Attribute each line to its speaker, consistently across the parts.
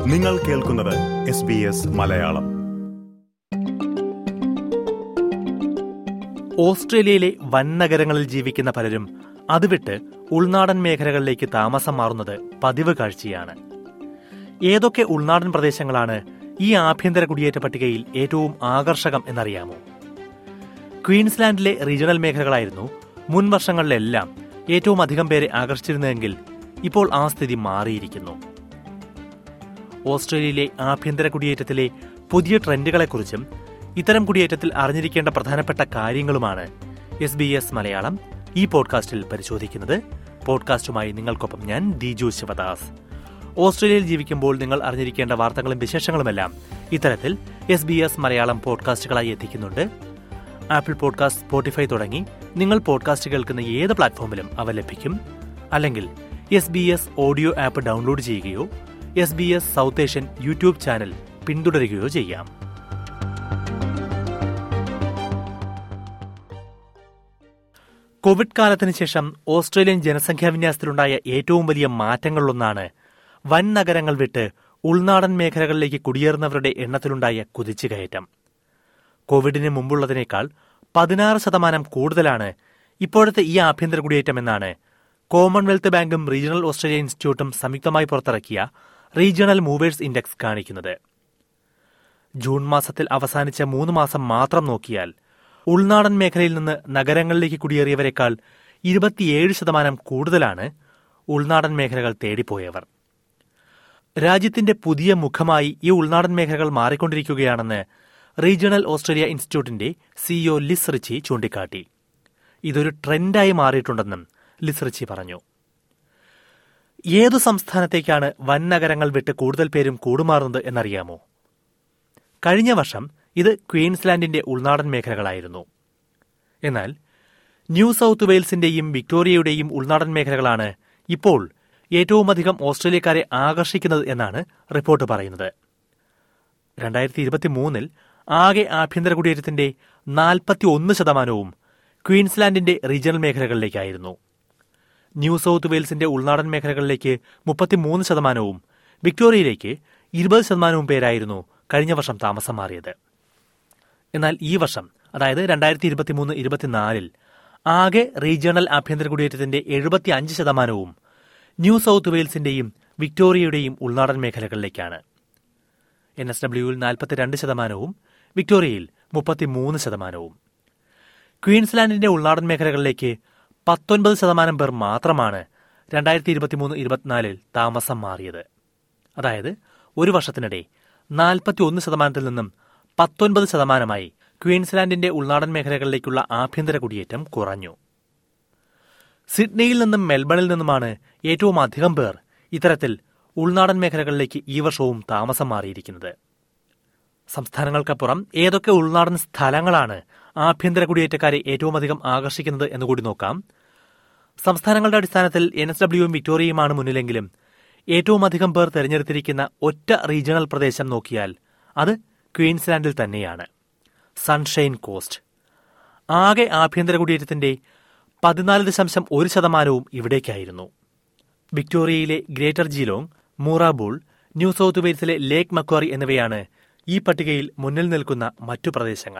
Speaker 1: നിങ്ങൾ കേൾക്കുന്നത് S B S Malayalam
Speaker 2: ഓസ്ട്രേലിയയിലെ വൻ നഗരങ്ങളിൽ ജീവിക്കുന്ന പലരും അത് വിട്ട് ഉൾനാടൻ മേഖലകളിലേക്ക് താമസം മാറുന്നത് പതിവ് കാഴ്ചയാണ് ഏതൊക്കെ ഉൾനാടൻ പ്രദേശങ്ങളാണ് ഈ ആഭ്യന്തര കുടിയേറ്റ പട്ടികയിൽ ഏറ്റവും ആകർഷകം എന്നറിയാമോ ക്വീൻസ്ലാൻഡിലെ റീജിയണൽ മേഖലകളായിരുന്നു മുൻ വർഷങ്ങളിലെല്ലാം ഏറ്റവും അധികം പേരെ ആകർഷിച്ചിരുന്നതെങ്കിൽ ഇപ്പോൾ ആ സ്ഥിതി മാറിയിരിക്കുന്നു ഓസ്ട്രേലിയയിലെ ആഭ്യന്തര കുടിയേറ്റത്തിലെ പുതിയ ട്രെൻഡുകളെക്കുറിച്ചും ഇത്തരം കുടിയേറ്റത്തിൽ അറിഞ്ഞിരിക്കേണ്ട പ്രധാനപ്പെട്ട കാര്യങ്ങളുമാണ് എസ് ബി എസ് മലയാളം ഈ പോഡ്കാസ്റ്റിൽ പരിശോധിക്കുന്നത് പോഡ്കാസ്റ്റുമായി നിങ്ങൾക്കൊപ്പം ഞാൻ ദിജു ശിവദാസ് ഓസ്ട്രേലിയയിൽ ജീവിക്കുമ്പോൾ നിങ്ങൾ അറിഞ്ഞിരിക്കേണ്ട വാർത്തകളും വിശേഷങ്ങളുമെല്ലാം ഇത്തരത്തിൽ എസ് ബി എസ് മലയാളം പോഡ്കാസ്റ്റുകളായി എത്തിക്കുന്നുണ്ട് ആപ്പിൾ പോഡ്കാസ്റ്റ് സ്പോട്ടിഫൈ തുടങ്ങി നിങ്ങൾ പോഡ്കാസ്റ്റ് കേൾക്കുന്ന ഏത് പ്ലാറ്റ്ഫോമിലും അവ ലഭിക്കും അല്ലെങ്കിൽ S B S audio app download ചെയ്യുകയോ S B S South Asian YouTube channel പിന്തുടരുകയോ ചെയ്യാം കോവിഡ് കാലത്തിന് ശേഷം ഓസ്ട്രേലിയൻ ജനസംഖ്യാ വിന്യാസത്തിലുണ്ടായ ഏറ്റവും വലിയ മാറ്റങ്ങളിലൊന്നാണ് വൻ നഗരങ്ങൾ വിട്ട് ഉൾനാടൻ മേഖലകളിലേക്ക് കുടിയേറുന്നവരുടെ എണ്ണത്തിലുണ്ടായ കുതിച്ചുകയറ്റം കോവിഡിന് മുമ്പുള്ളതിനേക്കാൾ പതിനാറ് ശതമാനം കൂടുതലാണ് ഇപ്പോഴത്തെ ഈ ആഭ്യന്തര കുടിയേറ്റമെന്നാണ് കോമൺവെൽത്ത് ബാങ്കും റീജിയണൽ ഓസ്ട്രേലിയ ഇൻസ്റ്റിറ്റ്യൂട്ടും സംയുക്തമായി പുറത്തിറക്കിയ റീജിയണൽ മൂവേഴ്സ് ഇൻഡെക്സ് കാണിക്കുന്നത് ജൂൺ മാസത്തിൽ അവസാനിച്ച മൂന്ന് മാസം മാത്രം നോക്കിയാൽ ഉൾനാടൻ മേഖലയിൽ നിന്ന് നഗരങ്ങളിലേക്ക് കുടിയേറിയവരെക്കാൾ ഇരുപത്തിയേഴ് ശതമാനം കൂടുതലാണ് ഉൾനാടൻ മേഖലകൾ തേടിപ്പോയവർ രാജ്യത്തിന്റെ പുതിയ മുഖമായി ഈ ഉൾനാടൻ മേഖലകൾ മാറിക്കൊണ്ടിരിക്കുകയാണെന്ന് റീജിയണൽ ഓസ്ട്രേലിയ ഇൻസ്റ്റിറ്റ്യൂട്ടിന്റെ സിഇഒ ലിസ് റിച്ചി ചൂണ്ടിക്കാട്ടി ഇതൊരു ട്രെൻഡായി മാറിയിട്ടുണ്ടെന്നും ലിസ് റിച്ചി പറഞ്ഞു ഏതു സംസ്ഥാനത്തേക്കാണ് വൻ നഗരങ്ങൾ വിട്ട് കൂടുതൽ പേരും കൂടുമാറുന്നത് എന്നറിയാമോ കഴിഞ്ഞ വർഷം ഇത് ക്വീൻസ്ലാൻഡിന്റെ ഉൾനാടൻ മേഖലകളായിരുന്നു എന്നാൽ ന്യൂ സൌത്ത് വെയിൽസിന്റെയും വിക്ടോറിയയുടെയും ഉൾനാടൻ മേഖലകളാണ് ഇപ്പോൾ ഏറ്റവുമധികം ഓസ്ട്രേലിയക്കാരെ ആകർഷിക്കുന്നത് എന്നാണ് റിപ്പോർട്ട് പറയുന്നത് രണ്ടായിരത്തി ഇരുപത്തി മൂന്നിൽ ആകെ ആഭ്യന്തര കുടിയേറ്റത്തിന്റെ നാൽപ്പത്തി ഒന്ന് ശതമാനവും ക്വീൻസ്ലാൻഡിന്റെ റീജിയണൽ മേഖലകളിലേക്കായിരുന്നു ന്യൂ സൌത്ത് വെയിൽസിന്റെ ഉൾനാടൻ മേഖലകളിലേക്ക് മുപ്പത്തിമൂന്ന് ശതമാനവും വിക്ടോറിയയിലേക്ക് ഇരുപത് ശതമാനവും പേരായിരുന്നു കഴിഞ്ഞ വർഷം താമസം മാറിയത് എന്നാൽ ഈ വർഷം അതായത് രണ്ടായിരത്തി ഇരുപത്തിമൂന്ന് ഇരുപത്തിനാലിൽ ആകെ റീജിയണൽ ആഭ്യന്തര കുടിയേറ്റത്തിന്റെ എഴുപത്തി അഞ്ച് ശതമാനവും ന്യൂ സൌത്ത് വെയിൽസിന്റെയും വിക്ടോറിയയുടെയും ഉൾനാടൻ മേഖലകളിലേക്കാണ് എൻ എസ് ഡബ്ല്യുവിൽ നാൽപ്പത്തിരണ്ട് ശതമാനവും വിക്ടോറിയയിൽ മുപ്പത്തിമൂന്ന് ശതമാനവും ക്വീൻസ്ലാൻഡിന്റെ ഉൾനാടൻ മേഖലകളിലേക്ക് പത്തൊൻപത് ശതമാനം പേർ മാത്രമാണ് രണ്ടായിരത്തി ഇരുപത്തിമൂന്ന് ഇരുപത്തിനാലിൽ താമസം മാറിയത് അതായത് ഒരു വർഷത്തിനിടെ നാൽപ്പത്തി ഒന്ന് ശതമാനത്തിൽ നിന്നും പത്തൊൻപത് ശതമാനമായി ക്വീൻസ്ലാൻഡിന്റെ ഉൾനാടൻ മേഖലകളിലേക്കുള്ള ആഭ്യന്തര കുടിയേറ്റം കുറഞ്ഞു സിഡ്നിയിൽ നിന്നും മെൽബണിൽ നിന്നുമാണ് ഏറ്റവും അധികം പേർ ഇത്തരത്തിൽ ഉൾനാടൻ മേഖലകളിലേക്ക് ഈ വർഷവും താമസം മാറിയിരിക്കുന്നത് സംസ്ഥാനങ്ങൾക്കപ്പുറം ഏതൊക്കെ ഉൾനാടൻ സ്ഥലങ്ങളാണ് ആഭ്യന്തര കുടിയേറ്റക്കാരെ ഏറ്റവും അധികം ആകർഷിക്കുന്നത് എന്നുകൂടി നോക്കാം സംസ്ഥാനങ്ങളുടെ അടിസ്ഥാനത്തിൽ എൻ എസ് ഡബ്ല്യുവും വിക്ടോറിയയുമാണ് മുന്നിലെങ്കിലും ഏറ്റവും അധികം പേർ തെരഞ്ഞെടുത്തിരിക്കുന്ന ഒറ്റ റീജിയണൽ പ്രദേശം നോക്കിയാൽ അത് ക്വീൻസ്ലാൻഡിൽ തന്നെയാണ് സൺഷൈൻ കോസ്റ്റ് ആകെ ആഭ്യന്തര കുടിയേറ്റത്തിന്റെ പതിനാല് ദശാംശം ഒരു ശതമാനവും ഇവിടേക്കായിരുന്നു വിക്ടോറിയയിലെ Greater Geelong Moorabool New South വെയിൽസിലെ ലേക്ക് മക്വാറി എന്നിവയാണ് ഈ പട്ടികയിൽ മുന്നിൽ നിൽക്കുന്ന മറ്റു പ്രദേശങ്ങൾ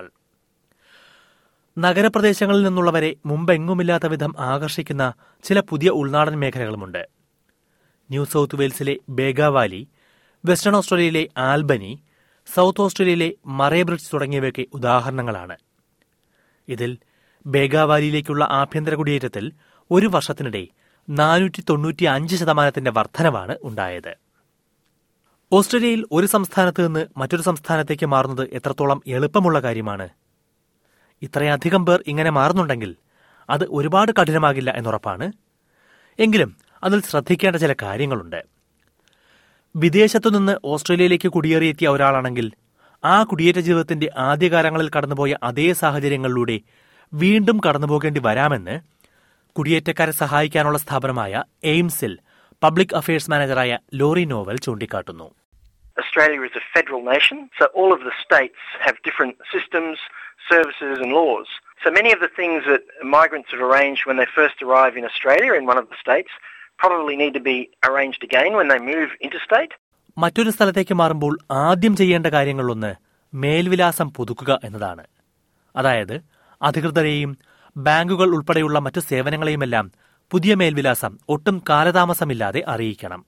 Speaker 2: നഗരപ്രദേശങ്ങളിൽ നിന്നുള്ളവരെ മുമ്പെങ്ങുമില്ലാത്ത വിധം ആകർഷിക്കുന്ന ചില പുതിയ ഉൾനാടൻ മേഖലകളുമുണ്ട് ന്യൂ സൌത്ത് വെയിൽസിലെ ബേഗാവാലി വെസ്റ്റേൺ ഓസ്ട്രേലിയയിലെ ആൽബനി സൌത്ത് ഓസ്ട്രേലിയയിലെ മറേ ബ്രിഡ്ജ് തുടങ്ങിയവയൊക്കെ ഉദാഹരണങ്ങളാണ് ഇതിൽ ബേഗാവാലിയിലേക്കുള്ള ആഭ്യന്തര കുടിയേറ്റത്തിൽ ഒരു വർഷത്തിനിടെ നാനൂറ്റി തൊണ്ണൂറ്റി അഞ്ച് ശതമാനത്തിന്റെ വർധനവാണ് ഉണ്ടായത് ഓസ്ട്രേലിയയിൽ ഒരു സംസ്ഥാനത്ത് നിന്ന് മറ്റൊരു സംസ്ഥാനത്തേക്ക് മാറുന്നത് എത്രത്തോളം എളുപ്പമുള്ള കാര്യമാണ് ഇത്രയധികം പേർ ഇങ്ങനെ മാറുന്നുണ്ടെങ്കിൽ അത് ഒരുപാട് കഠിനമാകില്ല എന്നുറപ്പാണ് എങ്കിലും അതിൽ ശ്രദ്ധിക്കേണ്ട ചില കാര്യങ്ങളുണ്ട് വിദേശത്തുനിന്ന് ഓസ്ട്രേലിയയിലേക്ക് കുടിയേറിയെത്തിയ ഒരാളാണെങ്കിൽ ആ കുടിയേറ്റ ജീവിതത്തിന്റെ ആദ്യകാലങ്ങളിൽ കടന്നുപോയ അതേ സാഹചര്യങ്ങളിലൂടെ വീണ്ടും കടന്നുപോകേണ്ടി വരാമെന്ന് കുടിയേറ്റക്കാരെ സഹായിക്കാനുള്ള സ്ഥാപനമായ എയിംസിൽ പബ്ലിക് അഫയേഴ്സ് മാനേജറായ ലോറി നോവൽ ചൂണ്ടിക്കാട്ടുന്നു
Speaker 3: Australia is a federal nation, so all of the states have different systems, services and laws. So many of the things that migrants have arranged when they first arrive in Australia in one of the states probably need to be arranged again when they move interstate.
Speaker 2: മറ്റൊരു സ്ഥലത്തേക്ക് മാറുമ്പോൾ ആദ്യം ചെയ്യേണ്ട കാര്യങ്ങളിലൊന്ന് മേൽവിലാസം പുതുക്കുക എന്നതാണ് അതായത് അധികൃതരെയും ബാങ്കുകൾ ഉൾപ്പെടെയുള്ള മറ്റു സേവനങ്ങളെയുമെല്ലാം പുതിയ മേൽവിലാസം ഒട്ടും കാലതാമസമില്ലാതെ അറിയിക്കണം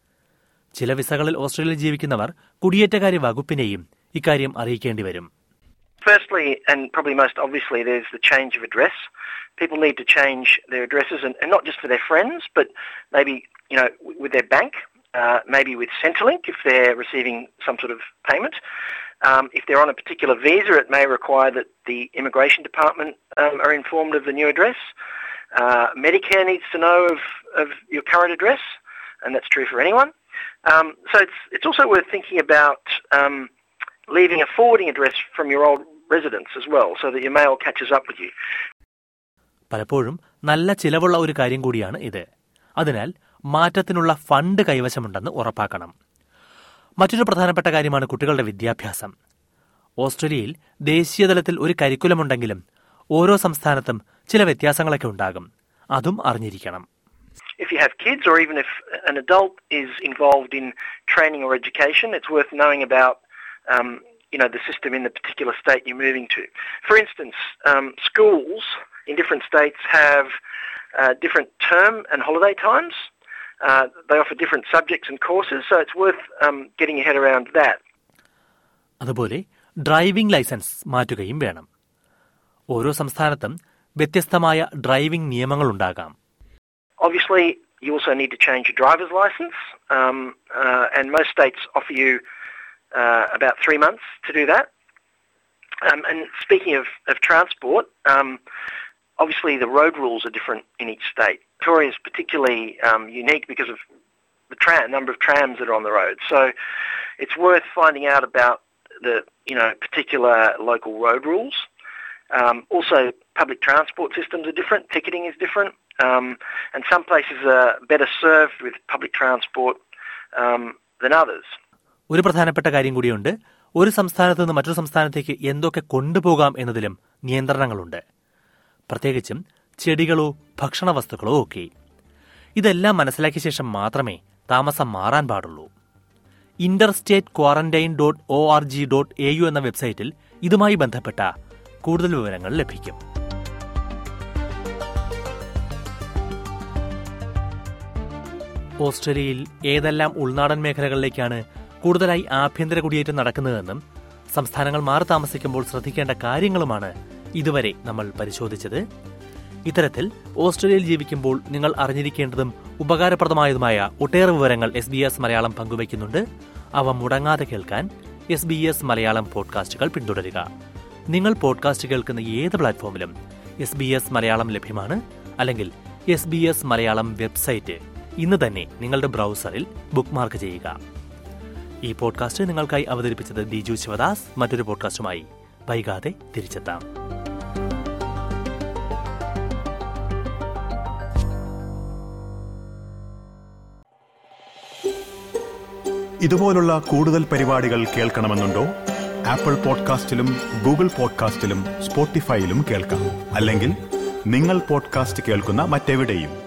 Speaker 2: ചില വിസകളിൽ ഓസ്ട്രേലിയയിൽ ജീവിക്കുന്നവർ കുടിയേറ്റകാര്യ വകുപ്പിനെയും ഇക്കാര്യം അറിയിക്കേണ്ടി വരും
Speaker 3: Firstly, and probably most obviously, there's the change of address. People need to change their addresses, and, and not just for their friends, but maybe you know w- with their bank, uh, maybe with Centrelink if they're receiving some sort of payment. Um, if they're on a particular visa, it may require that the immigration department um, are informed of the new address. Uh, Medicare needs to know of, of your current address, and that's true for anyone. Um, so it's it's also worth thinking about. Um, leaving a forwarding address from your old residence as well, so that your mail catches up with you.
Speaker 2: പലപ്പോഴും നല്ല ചിലവുള്ള ഒരു കാര്യം കൂടിയാണ് ഇത് അതിനാൽ മാറ്റത്തിനുള്ള fund കൈവശമുണ്ടെന്ന് ഉറപ്പാക്കണം മറ്റൊരു പ്രധാനപ്പെട്ട കാര്യമാണ് കുട്ടികളുടെ വിദ്യാഭ്യാസം ഓസ്ട്രേലിയയിൽ ദേശീയതലത്തിൽ ഒരു കരിക്കുലമുണ്ടെങ്കിലും ഓരോ സംസ്ഥാനത്തും ചില വ്യത്യാസങ്ങളൊക്കെ ഉണ്ടാകും അതും അറിഞ്ഞിരിക്കണം
Speaker 3: If you have kids, or even if an adult is involved in training or education, it's worth knowing about, um, you know, the system in the particular state you're moving to. For instance, um, schools in different states have uh, different term and holiday times. Uh, they offer different subjects and courses, so it's worth um, getting your head around that.
Speaker 2: അതുപോലെ driving licence മാറ്റുകയും വേണം ഓരോ സംസ്ഥാനത്തും വ്യത്യസ്തമായ driving നിയമങ്ങളുണ്ടാകാം
Speaker 3: Obviously, you also need to change your driver's license, um, uh, and most states offer you uh, about three months to do that. Um, and speaking of, of transport, um, obviously the road rules are different in each state. Victoria is particularly um, unique because of the tram, number of trams that are on the road. So it's worth finding out about the you know particular local road rules. Um, also, public transport systems are different. Ticketing is different, um, and some places are better served with public transport um, than others.
Speaker 2: ഒരു പ്രധാനപ്പെട്ട കാര്യം കൂടിയുണ്ട് ഒരു സംസ്ഥാനത്ത് നിന്ന് മറ്റൊരു സംസ്ഥാനത്തേക്ക് എന്തൊക്കെ കൊണ്ടുപോകാം എന്നതിലും നിയന്ത്രണങ്ങളുണ്ട് പ്രത്യേകിച്ചും ചെടികളോ ഭക്ഷണവസ്തുക്കളോ ഒക്കെ ഇതെല്ലാം മനസ്സിലാക്കിയ ശേഷം മാത്രമേ താമസം മാറാൻ പാടുള്ളൂ interstate quarantine dot O R G dot A U എന്ന വെബ്സൈറ്റിൽ ഇതുമായി ബന്ധപ്പെട്ട കൂടുതൽ വിവരങ്ങൾ ലഭിക്കും ഓസ്ട്രേലിയയിൽ ഏതെല്ലാം ഉൾനാടൻ മേഖലകളിലേക്കാണ് കൂടുതലായി ആഭ്യന്തര കുടിയേറ്റം നടക്കുന്നതെന്നും സംസ്ഥാനങ്ങൾ മാറി താമസിക്കുമ്പോൾ ശ്രദ്ധിക്കേണ്ട കാര്യങ്ങളുമാണ് ഇതുവരെ നമ്മൾ പരിശോധിച്ചത് ഇത്തരത്തിൽ ഓസ്ട്രേലിയയിൽ ജീവിക്കുമ്പോൾ നിങ്ങൾ അറിഞ്ഞിരിക്കേണ്ടതും ഉപകാരപ്രദമായതുമായ ഒട്ടേറെ വിവരങ്ങൾ എസ് ബി എസ് മലയാളം പങ്കുവയ്ക്കുന്നുണ്ട് അവ മുടങ്ങാതെ കേൾക്കാൻ എസ് ബി എസ് മലയാളം പോഡ്കാസ്റ്റുകൾ പിന്തുടരുക നിങ്ങൾ പോഡ്കാസ്റ്റ് കേൾക്കുന്ന ഏത് പ്ലാറ്റ്ഫോമിലും എസ് ബി എസ് മലയാളം ലഭ്യമാണ് അല്ലെങ്കിൽ S B S Malayalam website ഇന്ന് തന്നെ നിങ്ങളുടെ ബ്രൗസറിൽ ബുക്ക്മാർക്ക് ചെയ്യുക ഈ പോഡ്കാസ്റ്റ് നിങ്ങൾക്കായി അവതരിപ്പിച്ചത് ദിജു ശിവദാസ് മറ്റൊരു പോഡ്കാസ്റ്റുമായി വൈകാതെ തിരിച്ചെത്താം
Speaker 1: ഇതുപോലുള്ള കൂടുതൽ പരിപാടികൾ കേൾക്കണമെന്നുണ്ടോ ആപ്പിൾ പോഡ്കാസ്റ്റിലും ഗൂഗിൾ പോഡ്കാസ്റ്റിലും സ്പോട്ടിഫൈയിലും കേൾക്കാം അല്ലെങ്കിൽ നിങ്ങൾ പോഡ്കാസ്റ്റ് കേൾക്കുന്ന മറ്റെവിടെയും